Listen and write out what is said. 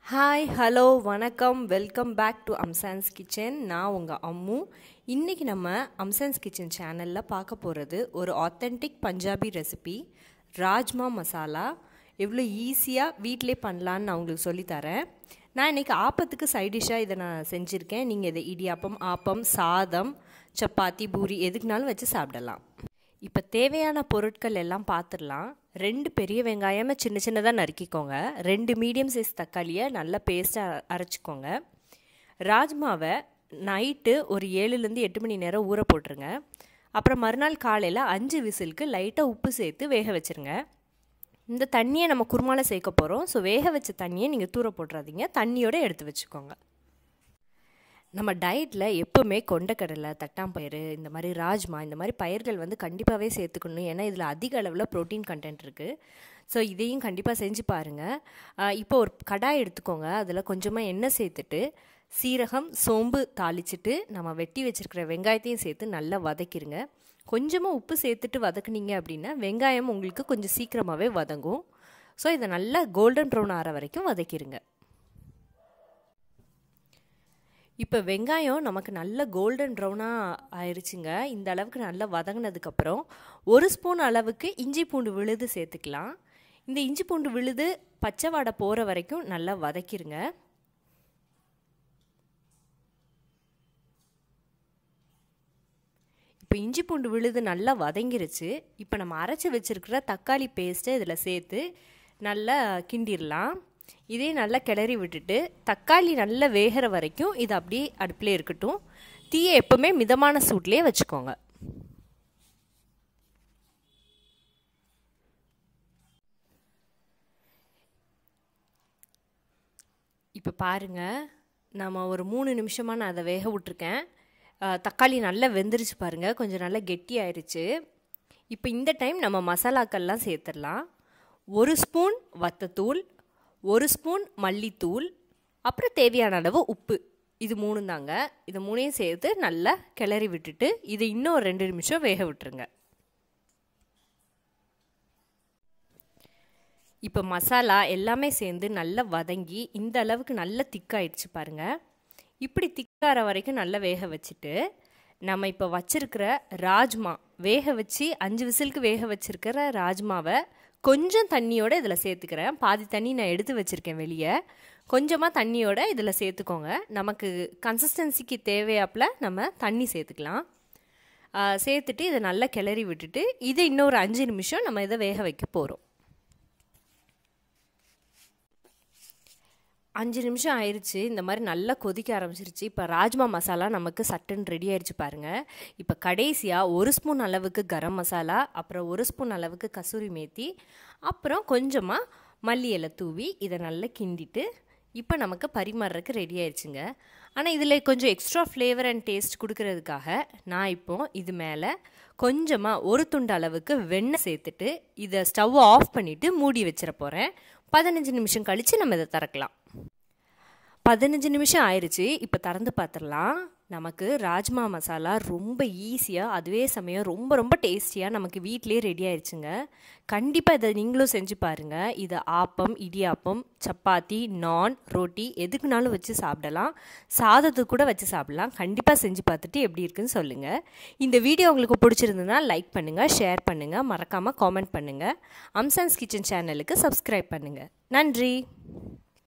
hi hello வணக்கம் welcome back to அம்சான்ஸ் kitchen நான் உங்கள் அம்மு இன்றைக்கி நம்ம அம்சான்ஸ் கிச்சன் சேனலில் பார்க்க போகிறது ஒரு ஆத்தென்டிக் பஞ்சாபி ரெசிபி ராஜ்மா மசாலா எவ்வளோ ஈஸியாக வீட்டிலே பண்ணலான்னு நான் உங்களுக்கு சொல்லித்தரேன் நான் இன்றைக்கி ஆப்பத்துக்கு சைட் டிஷ்ஷாக இதை நான் செஞ்சுருக்கேன் நீங்கள் இதை இடியாப்பம் ஆப்பம் சாதம் சப்பாத்தி பூரி எதுக்குனாலும் வச்சு சாப்பிடலாம் இப்போ தேவையான பொருட்கள் எல்லாம் பார்த்துடலாம் ரெண்டு பெரிய வெங்காயமே சின்ன சின்னதாக நறுக்கிக்கோங்க ரெண்டு மீடியம் சைஸ் தக்காளியை நல்லா பேஸ்ட்டாக அரைச்சிக்கோங்க ராஜ்மாவை நைட்டு ஒரு ஏழுலேருந்து எட்டு மணி நேரம் ஊற போட்டுருங்க அப்புறம் மறுநாள் காலையில் அஞ்சு விசிலுக்கு லைட்டாக உப்பு சேர்த்து வேக வச்சுருங்க இந்த தண்ணியை நம்ம குருமாவில் சேர்க்க போகிறோம் ஸோ வேக வச்ச தண்ணியை நீங்கள் தூர போட்டுறாதீங்க தண்ணியோடு எடுத்து வச்சுக்கோங்க நம்ம டயட்டில் எப்போவுமே கொண்டக்கடலை தட்டாம்பயிறு இந்த மாதிரி ராஜ்மா இந்த மாதிரி பயிர்கள் வந்து கண்டிப்பாகவே சேர்த்துக்கணும் ஏன்னா இதில் அதிக அளவில் ப்ரோட்டீன் கண்டென்ட் இருக்குது ஸோ இதையும் கண்டிப்பாக செஞ்சு பாருங்கள் இப்போ ஒரு கடாய் எடுத்துக்கோங்க அதில் கொஞ்சமாக எண்ணெய் சேர்த்துட்டு சீரகம் சோம்பு தாளிச்சிட்டு நம்ம வெட்டி வச்சுருக்கிற வெங்காயத்தையும் சேர்த்து நல்லா வதக்கிடுங்க கொஞ்சமாக உப்பு சேர்த்துட்டு வதக்குனீங்க அப்படின்னா வெங்காயம் உங்களுக்கு கொஞ்சம் சீக்கிரமாகவே வதங்கும் ஸோ இதை நல்லா கோல்டன் ப்ரௌன் ஆகிற வரைக்கும் வதக்கிடுங்க இப்போ வெங்காயம் நமக்கு நல்ல கோல்டன் ப்ரௌனாக ஆயிடுச்சுங்க இந்த அளவுக்கு நல்லா வதங்கினதுக்கப்புறம் ஒரு ஸ்பூன் அளவுக்கு இஞ்சி பூண்டு விழுது சேர்த்துக்கலாம் இந்த இஞ்சி பூண்டு விழுது பச்சை வாடை போகிற வரைக்கும் நல்லா வதக்கிடுங்க இப்போ இஞ்சி பூண்டு விழுது நல்லா வதங்கிருச்சு இப்போ நம்ம அரைச்சி வச்சுருக்கிற தக்காளி பேஸ்ட்டை இதில் சேர்த்து நல்லா கிண்டிடலாம் இதே நல்லா கிளறி விட்டுட்டு தக்காளி நல்லா வேகிற வரைக்கும் இது அப்படியே அடுப்பிலே இருக்கட்டும் தீயை எப்போவுமே மிதமான சூட்லேயே வச்சுக்கோங்க இப்போ பாருங்கள் நம்ம ஒரு மூணு நிமிஷமாக நான் அதை வேக விட்ருக்கேன் தக்காளி நல்லா வெந்துருச்சு பாருங்கள் கொஞ்சம் நல்லா கெட்டி ஆயிடுச்சு இப்போ இந்த டைம் நம்ம மசாலாக்கள்லாம் சேர்த்துடலாம் ஒரு ஸ்பூன் வத்தத்தூள் ஒரு ஸ்பூன் மல்லித்தூள் அப்புறம் தேவையான அளவு உப்பு இது மூணு தாங்க இதை மூணையும் சேர்த்து நல்லா கிளறி விட்டுட்டு இதை இன்னும் ஒரு ரெண்டு நிமிஷம் வேக விட்டுருங்க இப்போ மசாலா எல்லாமே சேர்ந்து நல்லா வதங்கி இந்த அளவுக்கு நல்ல திக்காயிடுச்சு பாருங்கள் இப்படி திக்கார வரைக்கும் நல்லா வேக வச்சுட்டு நம்ம இப்போ வச்சுருக்கிற ராஜ்மா வேக வச்சு அஞ்சு விசிலுக்கு வேக வச்சுருக்கிற ராஜ்மாவை கொஞ்சம் தண்ணியோட இதில் சேர்த்துக்கிறேன் பாதி தண்ணி நான் எடுத்து வச்சுருக்கேன் வெளியே கொஞ்சமாக தண்ணியோட இதில் சேர்த்துக்கோங்க நமக்கு கன்சிஸ்டன்சிக்கு தேவையாப்பில் நம்ம தண்ணி சேர்த்துக்கலாம் சேர்த்துட்டு இதை நல்லா கிளறி விட்டுட்டு இதை இன்னொரு அஞ்சு நிமிஷம் நம்ம இதை வேக வைக்க போகிறோம் அஞ்சு நிமிஷம் ஆயிடுச்சு இந்த மாதிரி நல்லா கொதிக்க ஆரம்பிச்சிருச்சு இப்போ ராஜ்மா மசாலா நமக்கு சட்டுன்னு ரெடி ஆயிடுச்சு பாருங்கள் இப்போ கடைசியாக ஒரு ஸ்பூன் அளவுக்கு கரம் மசாலா அப்புறம் ஒரு ஸ்பூன் அளவுக்கு கசூரி மேத்தி அப்புறம் கொஞ்சமாக மல்லி இலை தூவி இதை நல்லா கிண்டிட்டு இப்போ நமக்கு பரிமாறுறதுக்கு ரெடி ஆயிடுச்சுங்க ஆனால் இதில் கொஞ்சம் எக்ஸ்ட்ரா ஃப்ளேவர் அண்ட் டேஸ்ட் கொடுக்கறதுக்காக நான் இப்போ இது மேலே கொஞ்சமாக ஒரு துண்டு அளவுக்கு வெண்ணெய் சேர்த்துட்டு இதை ஸ்டவ் ஆஃப் பண்ணிவிட்டு மூடி வச்சிட போகிறேன் பதினஞ்சு நிமிஷம் கழித்து நம்ம இதை திறக்கலாம் பதினஞ்சு நிமிஷம் ஆயிடுச்சு இப்போ திறந்து பார்த்துடலாம் நமக்கு ராஜ்மா மசாலா ரொம்ப ஈஸியாக அதுவே சமயம் ரொம்ப ரொம்ப டேஸ்டியாக நமக்கு வீட்லேயே ரெடி ஆயிடுச்சுங்க கண்டிப்பாக இதை நீங்களும் செஞ்சு பாருங்கள் இதை ஆப்பம் இடியாப்பம் சப்பாத்தி நான் ரோட்டி எதுக்குனாலும் வச்சு சாப்பிடலாம் சாதத்துக்கு கூட வச்சு சாப்பிடலாம் கண்டிப்பாக செஞ்சு பார்த்துட்டு எப்படி இருக்குன்னு சொல்லுங்கள் இந்த வீடியோ உங்களுக்கு பிடிச்சிருந்ததுன்னா லைக் பண்ணுங்கள் ஷேர் பண்ணுங்கள் மறக்காமல் காமெண்ட் பண்ணுங்கள் அம்சான்ஸ் கிச்சன் சேனலுக்கு சப்ஸ்கிரைப் பண்ணுங்கள் நன்றி